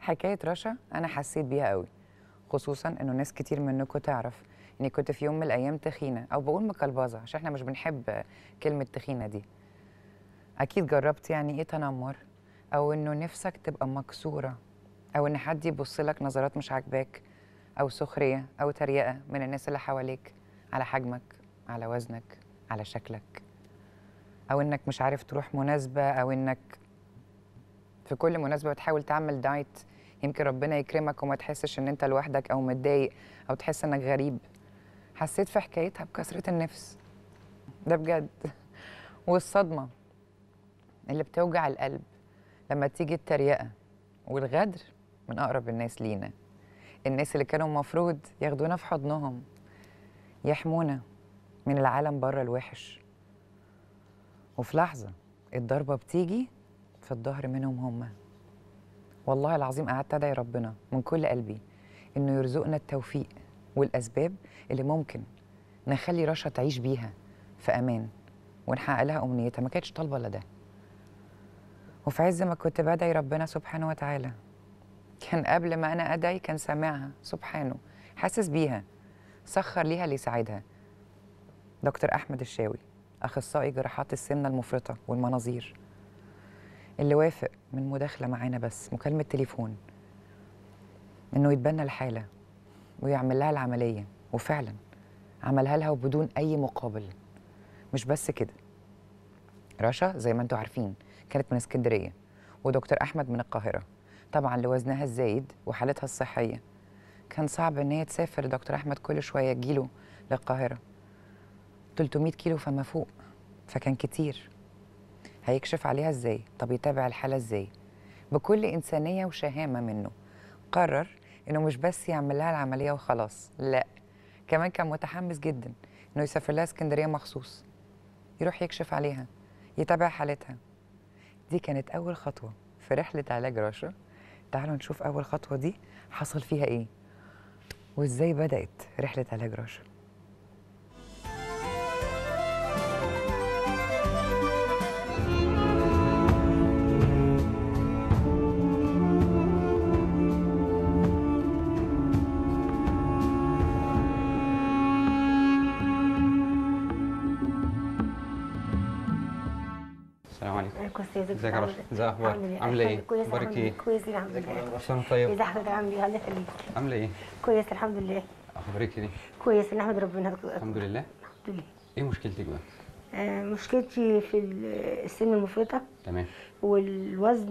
حكايه رشا انا حسيت بيها قوي خصوصا انه ناس كتير منكم تعرف اني كنت في يوم من الايام تخينه او بقول مكلبظه عشان احنا مش بنحب كلمه تخينه دي اكيد جربت يعني ايه تنمر او انه نفسك تبقى مكسوره او ان حد يبص لك نظرات مش عاجباك او سخريه او تريقه من الناس اللي حواليك على حجمك على وزنك على شكلك او انك مش عارف تروح مناسبه او انك في كل مناسبه بتحاول تعمل دايت يمكن ربنا يكرمك وما تحسش ان انت لوحدك او متضايق او تحس انك غريب حسيت في حكايتها بكثره النفس ده بجد والصدمه اللي بتوجع القلب لما تيجي التريقه والغدر من اقرب الناس لينا الناس اللي كانوا المفروض ياخدونا في حضنهم يحمونا من العالم بره الوحش وفي لحظه الضربه بتيجي في الظهر منهم هم والله العظيم قعدت ادعي ربنا من كل قلبي انه يرزقنا التوفيق والاسباب اللي ممكن نخلي رشا تعيش بيها في امان ونحقق لها امنيتها ما كانتش طالبه الا ده وفي عز ما كنت بدعي ربنا سبحانه وتعالى كان قبل ما انا ادعي كان سامعها سبحانه حاسس بيها سخر ليها اللي يساعدها دكتور احمد الشاوي اخصائي جراحات السمنه المفرطه والمناظير اللي وافق من مداخله معانا بس مكالمه تليفون انه يتبنى الحاله ويعمل لها العمليه وفعلا عملها لها وبدون اي مقابل مش بس كده رشا زي ما انتم عارفين كانت من اسكندريه ودكتور احمد من القاهره طبعا لوزنها الزايد وحالتها الصحيه كان صعب ان هي تسافر دكتور احمد كل شويه تجيله للقاهره 300 كيلو فما فوق فكان كتير هيكشف عليها ازاي طب يتابع الحاله ازاي بكل انسانيه وشهامه منه قرر انه مش بس يعمل لها العمليه وخلاص لا كمان كان متحمس جدا انه يسافر لها اسكندريه مخصوص يروح يكشف عليها يتابع حالتها دي كانت اول خطوه في رحله علاج رشا تعالوا نشوف اول خطوه دي حصل فيها ايه وازاي بدات رحله علاج رشا السلام عليكم عليكم السلام ازيك يا رشا ازي اخبارك عامله ايه كويس اخبارك الحمد ايه لله كويس الحمد لله سنه طيب ازي حضرتك عامل ايه الله يخليك عامله ايه كويس الحمد لله اخبارك ايه كويس نحمد ربنا الحمد لله الحمد لله ايه مشكلتك بقى آه، مشكلتي في ال- السن المفرطه تمام والوزن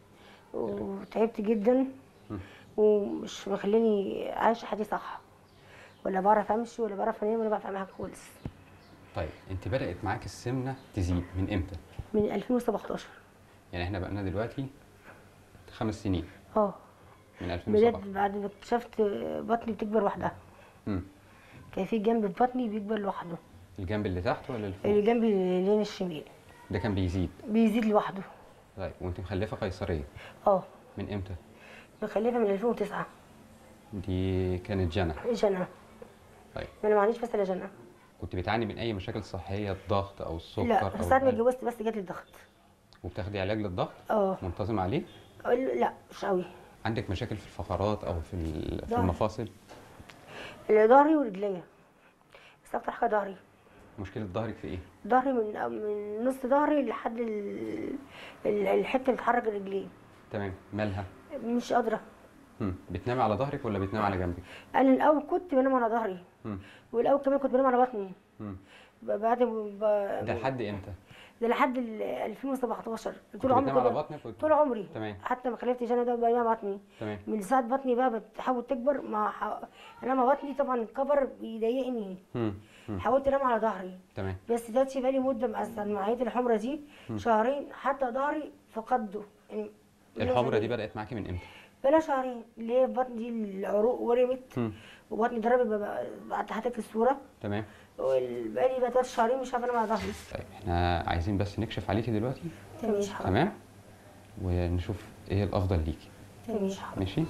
وتعبت جدا مم. ومش مخليني عايشه حياتي صح ولا بعرف امشي ولا بعرف انام ولا بعرف اعمل حاجه خالص طيب انت بدات معاك السمنه تزيد من امتى من 2017 يعني احنا بقالنا دلوقتي خمس سنين اه من بدات 2017 بعد ما اكتشفت بطني بتكبر لوحدها امم كان في جنب في بطني بيكبر لوحده الجنب اللي تحت ولا اللي اللي فوق جنبي اليمين الشمال ده كان بيزيد بيزيد لوحده طيب وانت مخلفه قيصريه اه من امتى مخلفه من 2009 دي كانت جنى جنى طيب ما انا ما عنديش بس الا جنى كنت بتعاني من اي مشاكل صحيه الضغط او السكر لا او ساعة ما القلب؟ اتجوزت بس جات لي الضغط وبتاخدي علاج للضغط اه منتظم عليه لا مش قوي عندك مشاكل في الفقرات او في ال- في لا. المفاصل ظهري ورجليا بس اكتر حاجه ظهري مشكله ظهرك في ايه ظهري من من نص ظهري لحد ال- ال- الحته اللي بتحرك رجلي تمام مالها مش قادره مم. بتنامي على ظهرك ولا بتنامي على جنبك انا الاول كنت بنام على ظهري مم. والاول كمان كنت بنام على بطني مم. ب- بعد ب... ده لحد امتى ده لحد ال 2017 كنت طول عمري بتنامي على كده بطنك وت- طول عمري تمام حتى ما خلفت جنى ده بنام على بطني تمام من ساعة بطني بقى بتحاول تكبر ما ح... انا ما بطني طبعا الكبر بيضايقني مم. مم. حاولت انام على ظهري تمام بس دلوقتي بقالي مده مع المعايير الحمرا دي شهرين حتى ظهري فقده يعني الحمرة دي بدأت معاكي من امتى؟ بلا شهرين اللي هي بطني دي العروق ورمت مم. وبطني ضربت بقى- بعد حضرتك الصوره تمام بقالي بقى ثلاث شهرين مش عارفه انام على ظهري طيب احنا عايزين بس نكشف عليكي دلوقتي تمام يا حاضر تمام ونشوف ايه الافضل ليكي تمام يا حاضر ماشي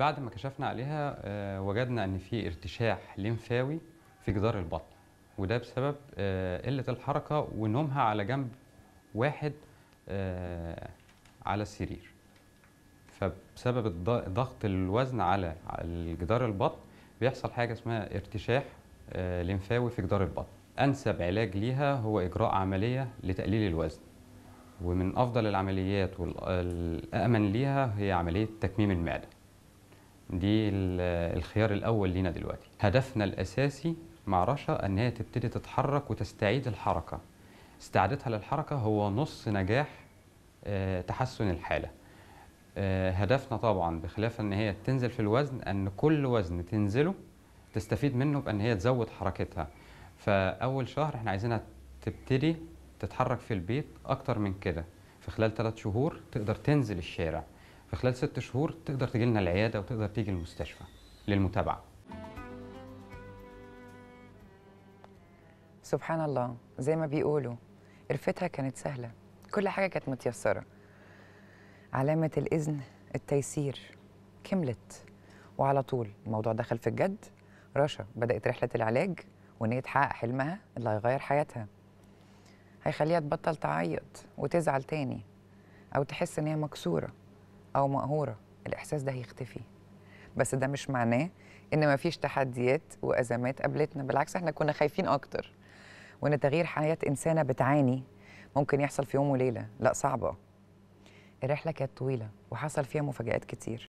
بعد ما كشفنا عليها آه، وجدنا ان في ارتشاح لمفاوي في جدار البطن وده بسبب آه، قله الحركه ونومها على جنب واحد آه، على السرير فبسبب الض- ضغط الوزن على على جدار البطن بيحصل حاجه اسمها ارتشاح آه، لمفاوي في جدار البطن انسب علاج ليها هو اجراء عمليه لتقليل الوزن ومن افضل العمليات والامن ليها هي عمليه تكميم المعده دي ال- الخيار الاول لينا دلوقتي هدفنا الاساسي مع رشا ان هي تبتدي تتحرك وتستعيد الحركه استعادتها للحركه هو نص نجاح آه، تحسن الحاله آه، هدفنا طبعا بخلاف ان هي تنزل في الوزن ان كل وزن تنزله تستفيد منه بان هي تزود حركتها فاول شهر احنا عايزينها تبتدي تتحرك في البيت اكتر من كده في خلال ثلاث شهور تقدر تنزل الشارع في خلال ست شهور تقدر تجي لنا العياده وتقدر تيجي المستشفى للمتابعه سبحان الله زي ما بيقولوا قرفتها كانت سهلة كل حاجة كانت متيسرة علامة الإذن التيسير كملت وعلى طول الموضوع دخل في الجد رشا بدأت رحلة العلاج وإن هي تحقق حلمها اللي هيغير حياتها هيخليها تبطل تعيط وتزعل تاني أو تحس إن هي مكسورة أو مقهورة الإحساس ده هيختفي بس ده مش معناه إن مفيش تحديات وأزمات قابلتنا بالعكس إحنا كنا خايفين أكتر وإن تغيير حياة إنسانة بتعاني ممكن يحصل في يوم وليلة لا صعبة الرحلة كانت طويلة وحصل فيها مفاجآت كتير